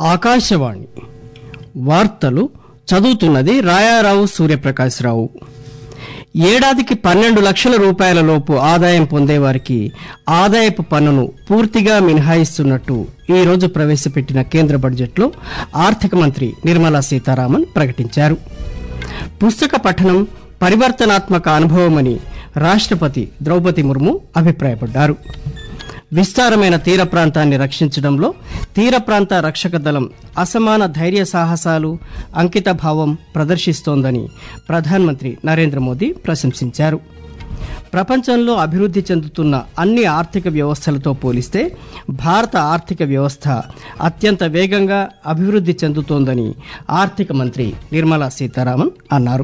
ఆకాశవాణి వార్తలు చదువుతున్నది రాయారావు సూర్యప్రకాశ్రావు ఏడాదికి పన్నెండు లక్షల రూపాయల లోపు ఆదాయం పొందేవారికి ఆదాయపు పన్నును పూర్తిగా మినహాయిస్తున్నట్టు ఈ రోజు ప్రవేశపెట్టిన కేంద్ర బడ్జెట్లో ఆర్థిక మంత్రి నిర్మలా సీతారామన్ ప్రకటించారు పుస్తక పఠనం పరివర్తనాత్మక అనుభవమని రాష్ట్రపతి ద్రౌపది ముర్ము అభిప్రాయపడ్డారు విస్తారమైన తీర ప్రాంతాన్ని రక్షించడంలో తీర ప్రాంత రక్షక దళం అసమాన ధైర్య సాహసాలు అంకిత భావం ప్రదర్శిస్తోందని ప్రధానమంత్రి నరేంద్ర మోదీ ప్రశంసించారు ప్రపంచంలో అభివృద్ధి చెందుతున్న అన్ని ఆర్థిక వ్యవస్థలతో పోలిస్తే భారత ఆర్థిక వ్యవస్థ అత్యంత వేగంగా అభివృద్ధి చెందుతోందని ఆర్థిక మంత్రి నిర్మలా సీతారామన్ అన్నారు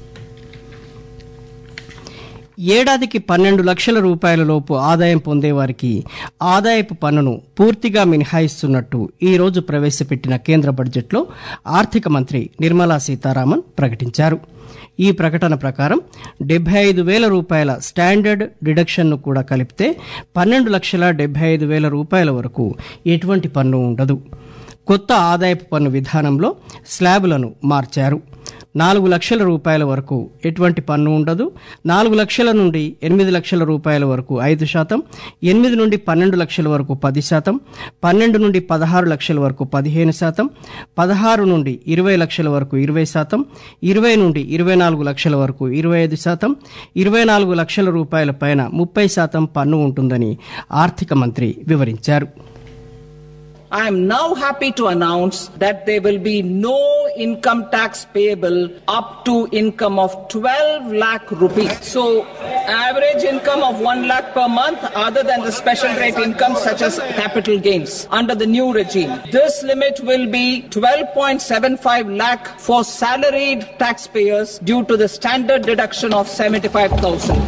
ఏడాదికి పన్నెండు లక్షల రూపాయల లోపు ఆదాయం పొందేవారికి ఆదాయపు పన్నును పూర్తిగా మినహాయిస్తున్నట్టు ఈ రోజు ప్రవేశపెట్టిన కేంద్ర బడ్జెట్లో ఆర్థిక మంత్రి నిర్మలా సీతారామన్ ప్రకటించారు ఈ ప్రకటన ప్రకారం డెబ్బై ఐదు వేల రూపాయల స్టాండర్డ్ డిడక్షన్ను కూడా కలిపితే పన్నెండు లక్షల డెబ్బై ఐదు వేల రూపాయల వరకు ఎటువంటి పన్ను ఉండదు కొత్త ఆదాయపు పన్ను విధానంలో స్లాబులను మార్చారు నాలుగు లక్షల రూపాయల వరకు ఎటువంటి పన్ను ఉండదు నాలుగు లక్షల నుండి ఎనిమిది లక్షల రూపాయల వరకు ఐదు శాతం ఎనిమిది నుండి పన్నెండు లక్షల వరకు పది శాతం పన్నెండు నుండి పదహారు లక్షల వరకు పదిహేను శాతం పదహారు నుండి ఇరవై లక్షల వరకు ఇరవై శాతం ఇరవై నుండి ఇరవై నాలుగు లక్షల వరకు ఇరవై ఐదు శాతం ఇరవై నాలుగు లక్షల రూపాయల పైన ముప్పై శాతం పన్ను ఉంటుందని ఆర్థిక మంత్రి వివరించారు I am now happy to announce that there will be no income tax payable up to income of 12 lakh rupees. So, average income of 1 lakh per month other than the special rate income such as capital gains under the new regime. This limit will be 12.75 lakh for salaried taxpayers due to the standard deduction of 75,000.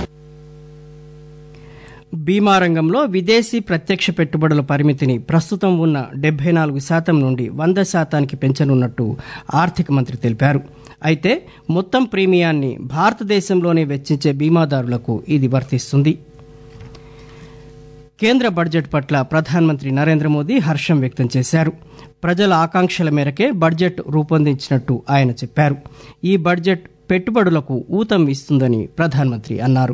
బీమా రంగంలో విదేశీ ప్రత్యక్ష పెట్టుబడుల పరిమితిని ప్రస్తుతం ఉన్న డెబ్బై నాలుగు శాతం నుండి వంద శాతానికి పెంచనున్నట్టు ఆర్థిక మంత్రి తెలిపారు అయితే మొత్తం ప్రీమియాన్ని భారతదేశంలోనే వెచ్చించే బీమాదారులకు ఇది వర్తిస్తుంది కేంద్ర బడ్జెట్ పట్ల ప్రధానమంత్రి నరేంద్ర మోదీ హర్షం వ్యక్తం చేశారు ప్రజల ఆకాంక్షల మేరకే బడ్జెట్ రూపొందించినట్టు ఆయన చెప్పారు ఈ బడ్జెట్ పెట్టుబడులకు ఊతం ఇస్తుందని ప్రధానమంత్రి అన్నారు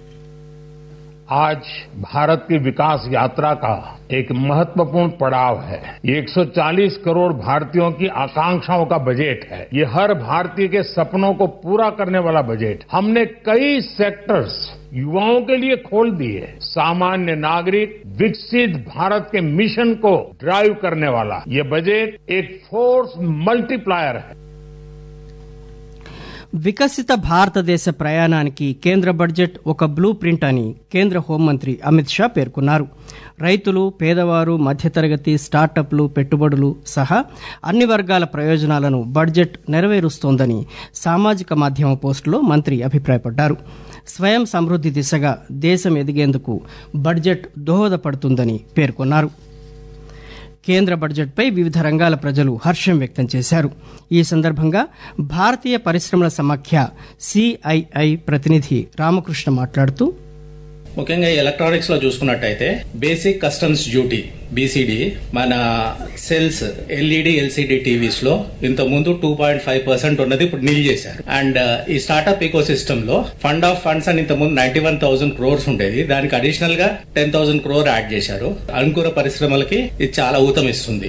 आज भारत की विकास यात्रा का एक महत्वपूर्ण पड़ाव है ये 140 करोड़ भारतीयों की आकांक्षाओं का बजट है ये हर भारतीय के सपनों को पूरा करने वाला बजट हमने कई सेक्टर्स युवाओं के लिए खोल दिए सामान्य नागरिक विकसित भारत के मिशन को ड्राइव करने वाला ये बजट एक फोर्स मल्टीप्लायर है వికసిత భారతదేశ ప్రయాణానికి కేంద్ర బడ్జెట్ ఒక బ్లూ ప్రింట్ అని కేంద్ర హోంమంత్రి అమిత్ షా పేర్కొన్నారు రైతులు పేదవారు మధ్యతరగతి స్టార్టప్లు పెట్టుబడులు సహా అన్ని వర్గాల ప్రయోజనాలను బడ్జెట్ నెరవేరుస్తోందని సామాజిక మాధ్యమ పోస్టులో మంత్రి అభిప్రాయపడ్డారు స్వయం సమృద్ధి దిశగా దేశం ఎదిగేందుకు బడ్జెట్ దోహదపడుతుందని పేర్కొన్నారు కేంద్ర బడ్జెట్పై వివిధ రంగాల ప్రజలు హర్షం వ్యక్తం చేశారు ఈ సందర్భంగా భారతీయ పరిశ్రమల సమాఖ్య సిఐఐ ప్రతినిధి రామకృష్ణ మాట్లాడుతూ ముఖ్యంగా ఎలక్ట్రానిక్స్ లో చూసుకున్నట్టయితే బేసిక్ కస్టమ్స్ డ్యూటీ బీసీడీ మన సెల్స్ ఎల్ఈడి ఎల్సిడి టీవీస్ లో ఇంత ముందు టూ పాయింట్ ఫైవ్ పర్సెంట్ ఉన్నది ఇప్పుడు నిల్ చేశారు అండ్ ఈ స్టార్ట్అప్ ఈకో సిస్టమ్ లో ఫండ్ ఆఫ్ ఫండ్స్ అని ఇంత ముందు నైన్టీ వన్ థౌసండ్ క్రోర్స్ ఉండేది దానికి అడిషనల్ గా టెన్ థౌసండ్ క్రోర్ యాడ్ చేశారు అంకుర పరిశ్రమలకి ఇది చాలా ఊతం ఇస్తుంది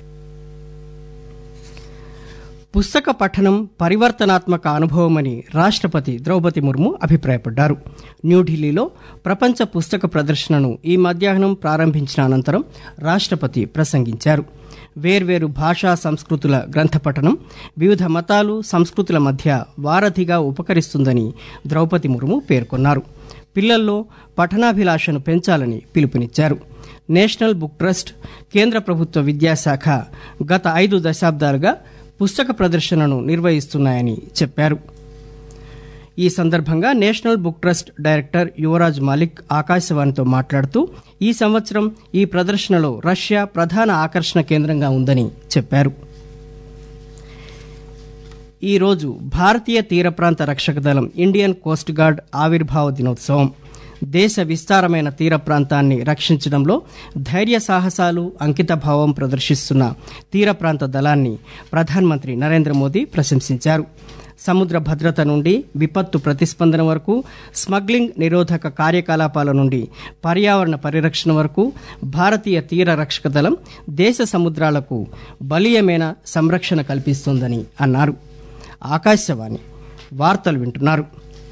పుస్తక పఠనం పరివర్తనాత్మక అనుభవమని రాష్ట్రపతి ద్రౌపది ముర్ము అభిప్రాయపడ్డారు న్యూఢిల్లీలో ప్రపంచ పుస్తక ప్రదర్శనను ఈ మధ్యాహ్నం ప్రారంభించిన అనంతరం రాష్ట్రపతి ప్రసంగించారు వేర్వేరు భాషా సంస్కృతుల గ్రంథ పఠనం వివిధ మతాలు సంస్కృతుల మధ్య వారధిగా ఉపకరిస్తుందని ద్రౌపది ముర్ము పేర్కొన్నారు పిల్లల్లో పఠనాభిలాషను పెంచాలని పిలుపునిచ్చారు నేషనల్ బుక్ ట్రస్ట్ కేంద్ర ప్రభుత్వ విద్యాశాఖ గత ఐదు దశాబ్దాలుగా పుస్తక ప్రదర్శనను నిర్వహిస్తున్నాయని చెప్పారు ఈ సందర్భంగా national book trust director Yuvraj Malik ఆకాశవాణితో మాట్లాడుతూ ఈ సంవత్సరం ఈ ప్రదర్శనలో రష్యా ప్రధాన ఆకర్షణ కేంద్రంగా ఉందని చెప్పారు ఈ రోజు భారతీయ తీర ప్రాంత రక్షక దళం ఇండియన్ కోస్ట్ గార్డ్ ఆవిర్భావ దినోత్సవం దేశ విస్తారమైన తీర ప్రాంతాన్ని రక్షించడంలో ధైర్య సాహసాలు అంకితభావం ప్రదర్శిస్తున్న తీర ప్రాంత దళాన్ని ప్రధానమంత్రి నరేంద్ర మోదీ ప్రశంసించారు సముద్ర భద్రత నుండి విపత్తు ప్రతిస్పందన వరకు స్మగ్లింగ్ నిరోధక కార్యకలాపాల నుండి పర్యావరణ పరిరక్షణ వరకు భారతీయ తీర రక్షక దళం దేశ సముద్రాలకు బలీయమైన సంరక్షణ కల్పిస్తోందని అన్నారు ఆకాశవాణి వార్తలు వింటున్నారు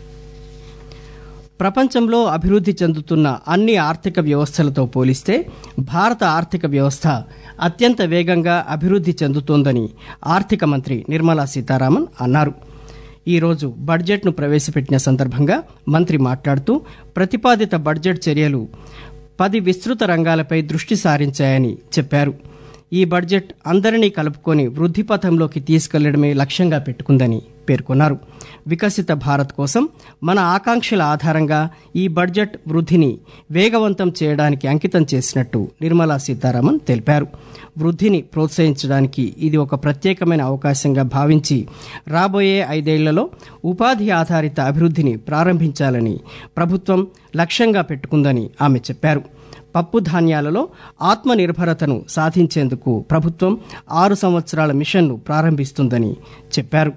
ప్రపంచంలో అభివృద్ధి చెందుతున్న అన్ని ఆర్థిక వ్యవస్థలతో పోలిస్తే భారత ఆర్థిక వ్యవస్థ అత్యంత వేగంగా అభివృద్ధి చెందుతోందని ఆర్థిక మంత్రి నిర్మలా సీతారామన్ అన్నారు ఈరోజు బడ్జెట్ను ప్రవేశపెట్టిన సందర్భంగా మంత్రి మాట్లాడుతూ ప్రతిపాదిత బడ్జెట్ చర్యలు పది విస్తృత రంగాలపై దృష్టి సారించాయని చెప్పారు ఈ బడ్జెట్ అందరినీ కలుపుకొని వృద్ధి పథంలోకి తీసుకెళ్లడమే లక్ష్యంగా పెట్టుకుందని పేర్కొన్నారు వికసిత భారత్ కోసం మన ఆకాంక్షల ఆధారంగా ఈ బడ్జెట్ వృద్ధిని వేగవంతం చేయడానికి అంకితం చేసినట్టు నిర్మలా సీతారామన్ తెలిపారు వృద్ధిని ప్రోత్సహించడానికి ఇది ఒక ప్రత్యేకమైన అవకాశంగా భావించి రాబోయే ఐదేళ్లలో ఉపాధి ఆధారిత అభివృద్ధిని ప్రారంభించాలని ప్రభుత్వం లక్ష్యంగా పెట్టుకుందని ఆమె చెప్పారు పప్పు ధాన్యాలలో ఆత్మనిర్భరతను సాధించేందుకు ప్రభుత్వం ఆరు సంవత్సరాల మిషన్ను ప్రారంభిస్తుందని చెప్పారు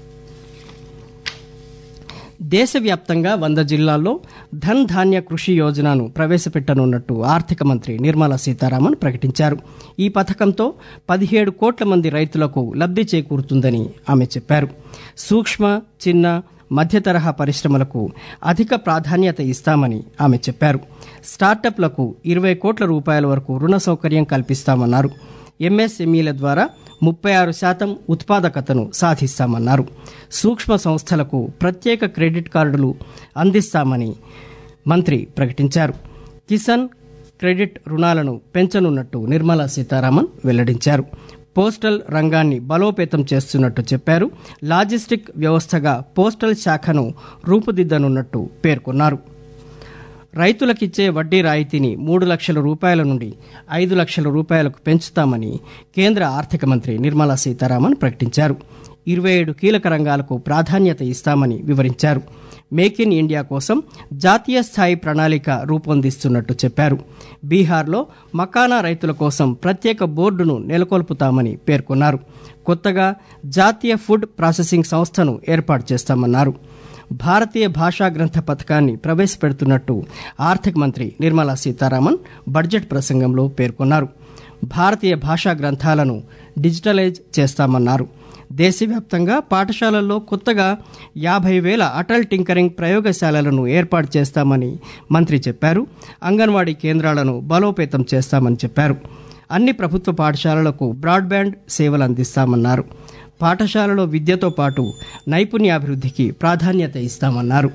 దేశవ్యాప్తంగా వంద జిల్లాల్లో ధన్ ధాన్య కృషి యోజనను ప్రవేశపెట్టనున్నట్టు ఆర్థిక మంత్రి నిర్మలా సీతారామన్ ప్రకటించారు ఈ పథకంతో పదిహేడు కోట్ల మంది రైతులకు లబ్ధి చేకూరుతుందని ఆమె చెప్పారు సూక్ష్మ చిన్న మధ్యతరహా పరిశ్రమలకు అధిక ప్రాధాన్యత ఇస్తామని ఆమె చెప్పారు స్టార్టప్లకు ఇరవై కోట్ల రూపాయల వరకు రుణ సౌకర్యం కల్పిస్తామన్నారు ఎంఎస్ఎంఈల ద్వారా ముప్పై ఆరు శాతం ఉత్పాదకతను సాధిస్తామన్నారు సూక్ష్మ సంస్థలకు ప్రత్యేక క్రెడిట్ కార్డులు అందిస్తామని మంత్రి ప్రకటించారు కిసాన్ క్రెడిట్ రుణాలను పెంచనున్నట్టు నిర్మలా సీతారామన్ వెల్లడించారు పోస్టల్ రంగాన్ని బలోపేతం చేస్తున్నట్టు చెప్పారు లాజిస్టిక్ వ్యవస్థగా పోస్టల్ శాఖను రూపుదిద్దనున్నట్టు పేర్కొన్నారు రైతులకిచ్చే వడ్డీ రాయితీని మూడు లక్షల రూపాయల నుండి ఐదు లక్షల రూపాయలకు పెంచుతామని కేంద్ర ఆర్థిక మంత్రి నిర్మలా సీతారామన్ ప్రకటించారు ఇరవై ఏడు కీలక రంగాలకు ప్రాధాన్యత ఇస్తామని వివరించారు మేక్ ఇన్ ఇండియా కోసం జాతీయ స్థాయి ప్రణాళిక రూపొందిస్తున్నట్టు చెప్పారు బీహార్లో మకానా రైతుల కోసం ప్రత్యేక బోర్డును నెలకొల్పుతామని పేర్కొన్నారు కొత్తగా జాతీయ ఫుడ్ ప్రాసెసింగ్ సంస్థను ఏర్పాటు చేస్తామన్నారు భారతీయ భాషా గ్రంథ పథకాన్ని ప్రవేశపెడుతున్నట్టు ఆర్థిక మంత్రి నిర్మలా సీతారామన్ బడ్జెట్ ప్రసంగంలో పేర్కొన్నారు భారతీయ భాషా గ్రంథాలను డిజిటలైజ్ చేస్తామన్నారు దేశవ్యాప్తంగా పాఠశాలల్లో కొత్తగా యాభై వేల అటల్ టింకరింగ్ ప్రయోగశాలలను ఏర్పాటు చేస్తామని మంత్రి చెప్పారు అంగన్వాడీ కేంద్రాలను బలోపేతం చేస్తామని చెప్పారు అన్ని ప్రభుత్వ పాఠశాలలకు బ్రాడ్బ్యాండ్ సేవలు అందిస్తామన్నారు పాఠశాలలో విద్యతో పాటు నైపుణ్యాభివృద్ధికి ప్రాధాన్యత ఇస్తామన్నారు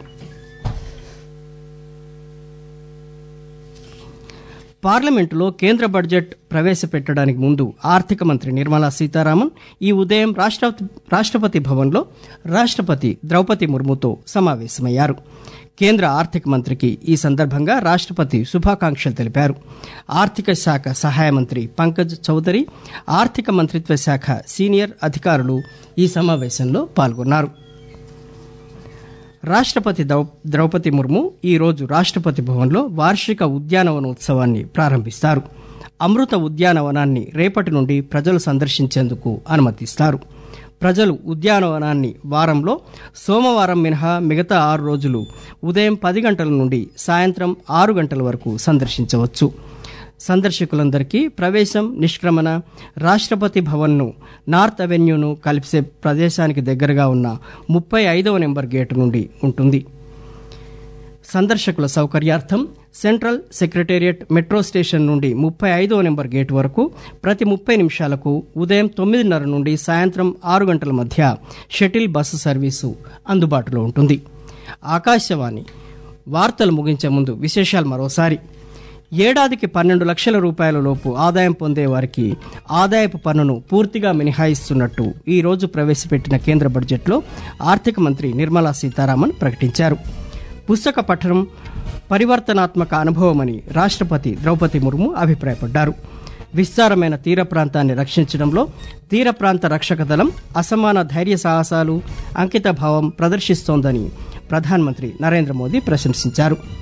పార్లమెంటులో కేంద్ర బడ్జెట్ ప్రవేశపెట్టడానికి ముందు ఆర్థిక మంత్రి నిర్మలా సీతారామన్ ఈ ఉదయం రాష్ట్రపతి రాష్ట్రపతి భవన్లో రాష్ట్రపతి ద్రౌపది ముర్ముతో సమావేశమయ్యారు కేంద్ర ఆర్థిక మంత్రికి ఈ సందర్భంగా రాష్ట్రపతి శుభాకాంక్షలు తెలిపారు ఆర్థిక శాఖ సహాయ మంత్రి పంకజ్ చౌదరి ఆర్థిక మంత్రిత్వ శాఖ సీనియర్ అధికారులు ఈ సమావేశంలో పాల్గొన్నారు రాష్ట్రపతి ద్రౌపది ముర్ము ఈరోజు రాష్ట్రపతి భవన్లో వార్షిక ఉద్యానవనోత్సవాన్ని ప్రారంభిస్తారు అమృత ఉద్యానవనాన్ని రేపటి నుండి ప్రజలు సందర్శించేందుకు అనుమతిస్తారు ప్రజలు ఉద్యానవనాన్ని వారంలో సోమవారం మినహా మిగతా ఆరు రోజులు ఉదయం పది గంటల నుండి సాయంత్రం ఆరు గంటల వరకు సందర్శించవచ్చు సందర్శకులందరికీ ప్రవేశం నిష్క్రమణ రాష్ట్రపతి భవన్ను నార్త్ అవెన్యూను కలిసే ప్రదేశానికి దగ్గరగా ఉన్న ముప్పై ఐదవ నెంబర్ గేటు నుండి ఉంటుంది సందర్శకుల సౌకర్యార్థం సెంట్రల్ సెక్రటేరియట్ మెట్రో స్టేషన్ నుండి ముప్పై ఐదవ నెంబర్ గేటు వరకు ప్రతి ముప్పై నిమిషాలకు ఉదయం తొమ్మిదిన్నర నుండి సాయంత్రం ఆరు గంటల మధ్య షటిల్ బస్సు సర్వీసు అందుబాటులో ఉంటుంది ఆకాశవాణి వార్తలు ముగించే ముందు విశేషాలు మరోసారి ఏడాదికి పన్నెండు లక్షల రూపాయల లోపు ఆదాయం పొందే వారికి ఆదాయపు పన్నును పూర్తిగా మినహాయిస్తున్నట్టు ఈ రోజు ప్రవేశపెట్టిన కేంద్ర బడ్జెట్లో ఆర్థిక మంత్రి నిర్మలా సీతారామన్ ప్రకటించారు పుస్తక పఠనం పరివర్తనాత్మక అనుభవమని రాష్ట్రపతి ద్రౌపది ముర్ము అభిప్రాయపడ్డారు విస్తారమైన తీర ప్రాంతాన్ని రక్షించడంలో తీర ప్రాంత రక్షక దళం అసమాన ధైర్య సాహసాలు అంకిత భావం ప్రదర్శిస్తోందని ప్రధానమంత్రి నరేంద్ర మోదీ ప్రశంసించారు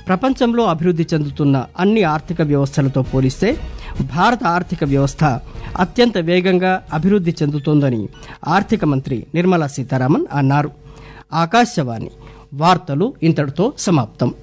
ప్రపంచంలో అభివృద్ధి చెందుతున్న అన్ని ఆర్థిక వ్యవస్థలతో పోలిస్తే భారత ఆర్థిక వ్యవస్థ అత్యంత వేగంగా అభివృద్ధి చెందుతోందని ఆర్థిక మంత్రి నిర్మలా సీతారామన్ అన్నారు ఆకాశవాణి వార్తలు ఇంతటితో సమాప్తం